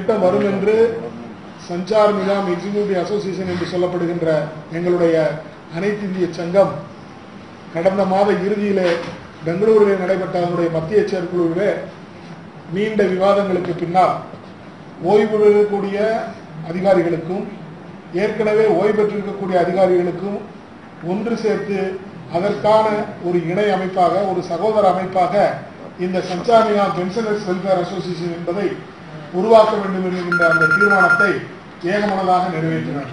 திட்டம் வரும் என்று சஞ்சார் நிகாம் எக்ஸிக்யூட்டிவ் அசோசியேஷன் என்று சொல்லப்படுகின்ற எங்களுடைய அனைத்து இந்திய சங்கம் கடந்த மாத இறுதியிலே பெங்களூரிலே நடைபெற்ற அதனுடைய மத்திய செயற்குழுவிலே நீண்ட விவாதங்களுக்கு பின்னால் ஓய்வு பெறக்கூடிய அதிகாரிகளுக்கும் ஏற்கனவே ஓய்வு பெற்றிருக்கக்கூடிய அதிகாரிகளுக்கும் ஒன்று சேர்த்து அதற்கான ஒரு இணை அமைப்பாக ஒரு சகோதர அமைப்பாக இந்த சஞ்சாரியா பென்ஷனர்ஸ் வெல்ஃபேர் அசோசியேஷன் என்பதை உருவாக்க வேண்டும் என்கின்ற அந்த தீர்மானத்தை ஏகமனதாக நிறைவேற்றினார்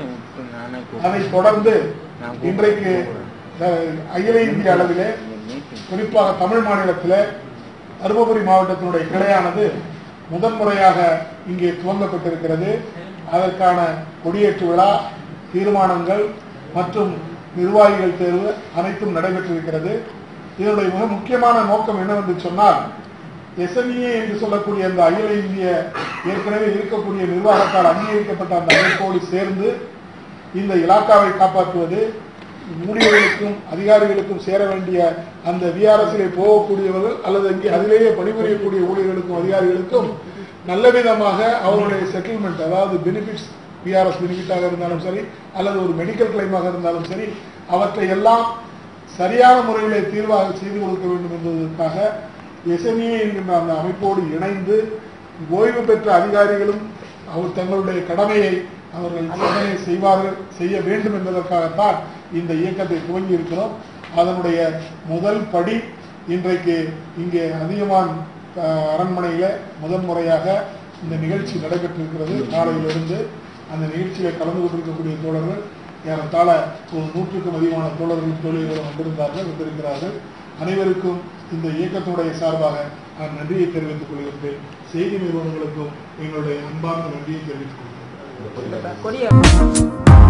அதைத் தொடர்ந்து இன்றைக்கு அஹ், அகில இந்திய அளவிலே குறிப்பாக தமிழ் மாநிலத்திலே தருமபுரி மாவட்டத்தினுடைய கிளையானது முதன்முறையாக இங்கே துவங்கப்பட்டிருக்கிறது அதற்கான கொடியேற்று விழா தீர்மானங்கள் மற்றும் நிர்வாகிகள் தேர்வு அனைத்தும் நடைபெற்றிருக்கிறது இதனுடைய மிக முக்கியமான நோக்கம் என்னவென்று சொன்னால் எஸ்என்இஏ என்று சொல்லக்கூடிய அந்த அகில இந்திய ஏற்கனவே இருக்கக்கூடிய நிர்வாகத்தால் அங்கீகரிக்கப்பட்ட அந்த அமைப்போடு சேர்ந்து இந்த இலாக்காவை காப்பாற்றுவது ஊழியர்களுக்கும் அதிகாரிகளுக்கும் சேர வேண்டிய அந்த விஆர்எஸ்ல போகக்கூடியவர்கள் அல்லது அங்கே அதிலேயே பணிபுரியக்கூடிய ஊழியர்களுக்கும் அதிகாரிகளுக்கும் நல்ல விதமாக அவர்களுடைய செட்டில்மெண்ட் அதாவது பெனிஃபிட்ஸ் விஆர்எஸ் பெனிஃபிட்டாக இருந்தாலும் சரி அல்லது ஒரு மெடிக்கல் கிளைமாக இருந்தாலும் சரி அவற்றை எல்லாம் சரியான முறையிலே தீர்வாக செய்து கொடுக்க வேண்டும் என்பதற்காக எஸ்என்ஏ என்கின்ற அந்த அமைப்போடு இணைந்து ஓய்வு பெற்ற அதிகாரிகளும் அவர் தங்களுடைய கடமையை அவர்கள் கடமையை செய்வார்கள் செய்ய வேண்டும் என்பதற்காகத்தான் இந்த இயக்கத்தை துவங்கி இருக்கிறோம் அதனுடைய முதல் படி இன்றைக்கு இங்கே அதிகமான் அஹ், அரண்மனையில முதன் முறையாக இந்த நிகழ்ச்சி நடைபெற்றிருக்கிறது நாளையிலிருந்து அந்த நிகழ்ச்சியில கலந்து கொண்டிருக்கக்கூடிய தோழர்கள் ஏறத்தாழ ஒரு நூற்றுக்கும் அதிகமான தோழர்கள் தோழிகளும் வந்திருந்தார்கள் வந்திருக்கிறார்கள் அனைவருக்கும் இந்த இயக்கத்தினுடைய சார்பாக நான் நன்றியை தெரிவித்துக் கொள்கின்றேன் செய்தி நிறுவனங்களுக்கும் எங்களுடைய அன்பார்ந்த நன்றியை தெரிவித்துக் கொள்கிறேன் கொடிய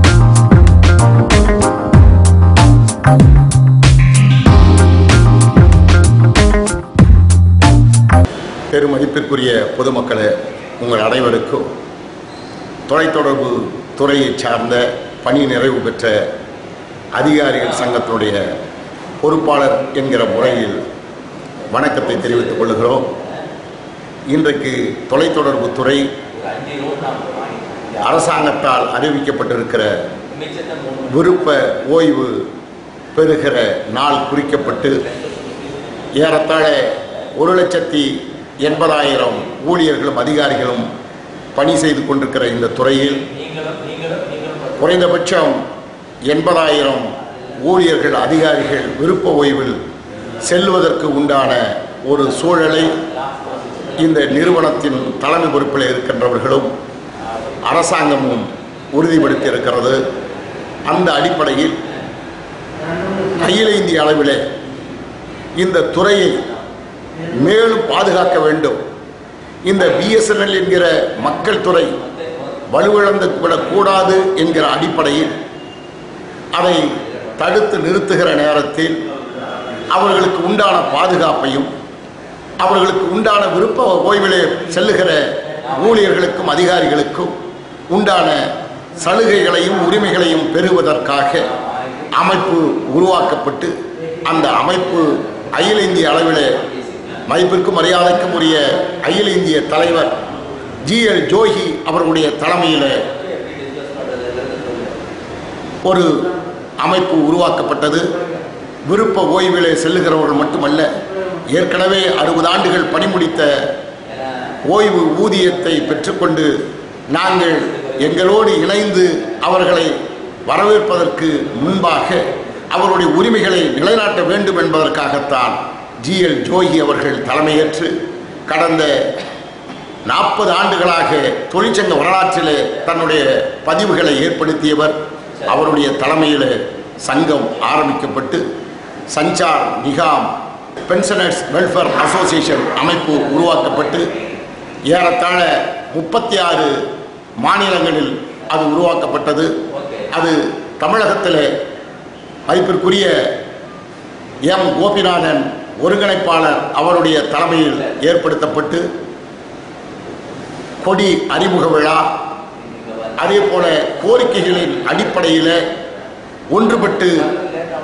பெருமதிப்பிற்குரிய பொதுமக்களே உங்கள் அனைவருக்கும் தொலைத்தொடர்பு துறையை சார்ந்த பணி நிறைவு பெற்ற அதிகாரிகள் சங்கத்தினுடைய பொறுப்பாளர் என்கிற முறையில் வணக்கத்தை தெரிவித்துக் கொள்கிறோம் இன்றைக்கு தொலைத்தொடர்பு துறை அரசாங்கத்தால் அறிவிக்கப்பட்டிருக்கிற விருப்ப ஓய்வு பெறுகிற நாள் குறிக்கப்பட்டு ஏறத்தாழ ஒரு லட்சத்தி எண்பதாயிரம் ஊழியர்களும் அதிகாரிகளும் பணி செய்து கொண்டிருக்கிற இந்த துறையில் குறைந்தபட்சம் எண்பதாயிரம் ஊழியர்கள் அதிகாரிகள் விருப்ப ஓய்வில் செல்வதற்கு உண்டான ஒரு சூழலை இந்த நிறுவனத்தின் தலைமை பொறுப்பில் இருக்கின்றவர்களும் அரசாங்கமும் உறுதிப்படுத்தி இருக்கிறது அந்த அடிப்படையில் அகில இந்திய அளவிலே இந்த துறையை மேலும் பாதுகாக்க வேண்டும் இந்த பிஎஸ்என்எல் என்கிற மக்கள் துறை வலுவிழந்து விடக்கூடாது என்கிற அடிப்படையில் அதை தடுத்து நிறுத்துகிற நேரத்தில் அவர்களுக்கு உண்டான பாதுகாப்பையும் அவர்களுக்கு உண்டான விருப்ப ஓய்விலே செல்லுகிற ஊழியர்களுக்கும் அதிகாரிகளுக்கும் உண்டான சலுகைகளையும் உரிமைகளையும் பெறுவதற்காக அமைப்பு உருவாக்கப்பட்டு அந்த அமைப்பு அகில இந்திய அளவிலே மதிப்பிற்கும் மரியாதைக்கும் உரிய அகில இந்திய தலைவர் ஜிஎல் ஜோஹி அவர்களுடைய தலைமையில் ஒரு அமைப்பு உருவாக்கப்பட்டது விருப்ப ஓய்விலே செல்லுகிறவர்கள் மட்டுமல்ல ஏற்கனவே அறுபது ஆண்டுகள் பணிமுடித்த ஓய்வு ஊதியத்தை பெற்றுக்கொண்டு நாங்கள் எங்களோடு இணைந்து அவர்களை வரவேற்பதற்கு முன்பாக அவருடைய உரிமைகளை நிலைநாட்ட வேண்டும் என்பதற்காகத்தான் ஜிஎல் ஜோஹி அவர்கள் தலைமையேற்று கடந்த நாற்பது ஆண்டுகளாக தொழிற்சங்க வரலாற்றிலே தன்னுடைய பதிவுகளை ஏற்படுத்தியவர் அவருடைய தலைமையில் சங்கம் ஆரம்பிக்கப்பட்டு Sanchar Nigam pensioners welfare association அமைப்பு உருவாக்கப்பட்டு ஏறத்தாழ முப்பத்தி ஆறு மாநிலங்களில் அது உருவாக்கப்பட்டது அது தமிழகத்தில் மதிப்பிற்குரிய எம் கோபிநாதன் ஒருங்கிணைப்பாளர் அவருடைய தலைமையில் ஏற்படுத்தப்பட்டு கொடி அறிமுக விழா அதே போல கோரிக்கைகளின் அடிப்படையில் ஒன்றுபட்டு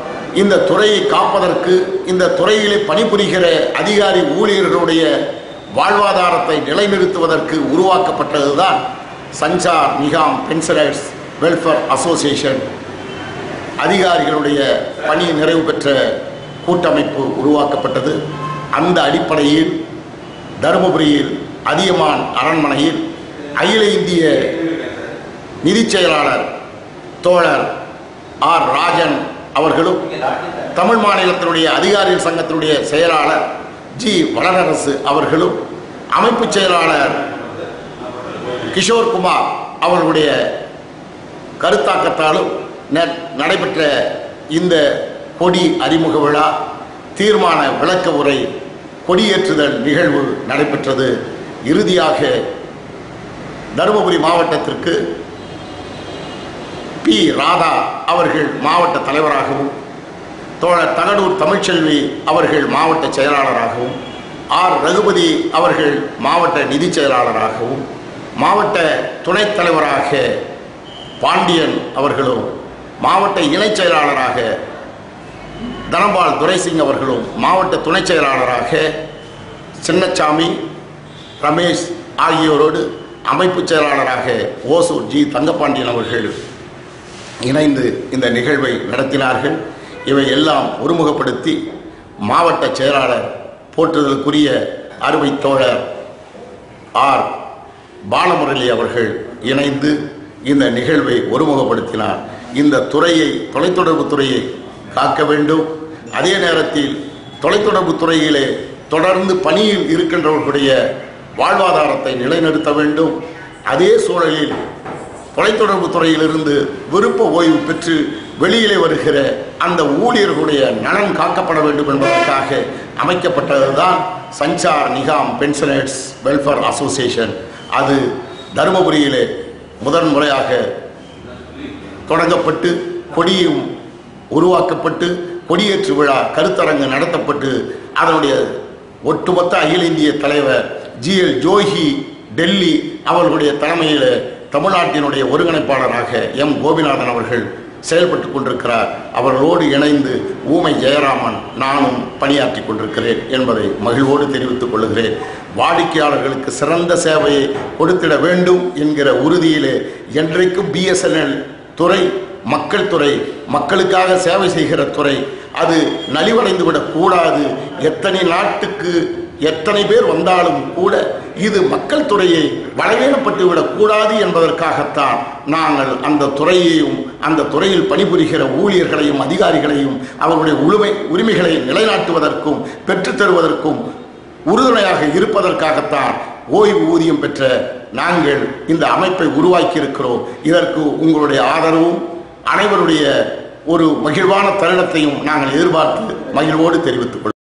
இந்த துறையை காப்பதற்கு இந்த துறையிலே பணிபுரிகிற அதிகாரி ஊழியர்களுடைய வாழ்வாதாரத்தை நிலைநிறுத்துவதற்கு உருவாக்கப்பட்டதுதான் Sanchar Nigam pensioners welfare association அதிகாரிகளுடைய பணி நிறைவு பெற்ற கூட்டமைப்பு உருவாக்கப்பட்டது அந்த அடிப்படையில் தருமபுரியில் அதியமான் அரண்மனையில் அகில இந்திய நிதிச் செயலாளர் தோழர் ஆர் ராஜன் அவர்களும் தமிழ் மாநிலத்தினுடைய அதிகாரிகள் சங்கத்தினுடைய செயலாளர் ஜி வளரரசு அவர்களும் அமைப்பு செயலாளர் கிஷோர்குமார் அவர்களுடைய கருத்தாக்கத்தாலும் ந- நடைபெற்ற இந்த கொடி அறிமுக விழா தீர்மான விளக்க உரை கொடியேற்றுதல் நிகழ்வு நடைபெற்றது இறுதியாக தருமபுரி மாவட்டத்திற்கு பி ராதா அவர்கள் மாவட்ட தலைவராகவும் தோழர் தகடூர் தமிழ்ச்செல்வி அவர்கள் மாவட்ட செயலாளராகவும் ஆர் ரகுபதி அவர்கள் மாவட்ட நிதிச் செயலாளராகவும் மாவட்ட துணைத் தலைவராக பாண்டியன் அவர்களும் மாவட்ட இணைச் செயலாளராக தனபால் துரைசிங் அவர்களும் மாவட்ட துணைச் செயலாளராக சின்னச்சாமி ரமேஷ் ஆகியோரோடு அமைப்பு செயலாளராக ஓசூர் ஜி தங்கப்பாண்டியன் அவர்கள் இணைந்து இந்த நிகழ்வை நடத்தினார்கள் இவை எல்லாம் ஒருமுகப்படுத்தி மாவட்ட செயலாளர் போற்றுதலுக்குரிய அருமை தோழர் ஆர் பாலமுரளி அவர்கள் இணைந்து இந்த நிகழ்வை ஒருமுகப்படுத்தினார் இந்த துறையை தொலைத்தொடர்பு துறையை காக்க வேண்டும் அதே நேரத்தில் தொலைத்தொடர்பு துறையிலே தொடர்ந்து பணியில் இருக்கின்றவர்களுடைய வாழ்வாதாரத்தை நிலைநிறுத்த வேண்டும் அதே சூழலில் தொலைத்தொடர்பு துறையிலிருந்து விருப்ப ஓய்வு பெற்று வெளியிலே வருகிற அந்த ஊழியர்களுடைய நலன் காக்கப்பட வேண்டும் என்பதற்காக அமைக்கப்பட்டதுதான் Sanchar Nigam pensioners welfare association அது தருமபுரியிலே முதன்முறையாக தொடங்கப்பட்டு கொடியும் உருவாக்கப்பட்டு கொடியேற்று விழா கருத்தரங்கு நடத்தப்பட்டு அதனுடைய ஒட்டுமொத்த அகில இந்திய தலைவர் ஜிஎல் ஜோஹி டெல்லி அவர்களுடைய தலைமையில் தமிழ்நாட்டினுடைய ஒருங்கிணைப்பாளராக எம் கோபிநாதன் அவர்கள் செயல்பட்டு கொண்டிருக்கிறார் அவர்களோடு இணைந்து ஊமை ஜெயராமன் நானும் பணியாற்றி கொண்டிருக்கிறேன் என்பதை மகிழ்வோடு தெரிவித்துக் கொள்கிறேன் வாடிக்கையாளர்களுக்கு சிறந்த சேவையை கொடுத்திட வேண்டும் என்கிற உறுதியிலே என்றைக்கும் பிஎஸ்என்எல் துறை மக்கள் துறை மக்களுக்காக சேவை செய்கிற துறை அது நலிவடைந்து விடக்கூடாது எத்தனை நாட்டுக்கு எத்தனை பேர் வந்தாலும் கூட இது மக்கள் துறையை பலவீனப்பட்டு விடக்கூடாது என்பதற்காகத்தான் நாங்கள் அந்த துறையையும் அந்த துறையில் பணிபுரிகிற ஊழியர்களையும் அதிகாரிகளையும் அவர்களுடைய உரிமை உரிமைகளை நிலைநாட்டுவதற்கும் பெற்றுத் தருவதற்கும் உறுதுணையாக இருப்பதற்காகத்தான் ஓய்வு ஊதியம் பெற்ற நாங்கள் இந்த அமைப்பை உருவாக்கி இருக்கிறோம் இதற்கு உங்களுடைய ஆதரவும் அனைவருடைய ஒரு மகிழ்வான தருணத்தையும் நாங்கள் எதிர்பார்த்து மகிழ்வோடு தெரிவித்துக் கொள்கிறோம்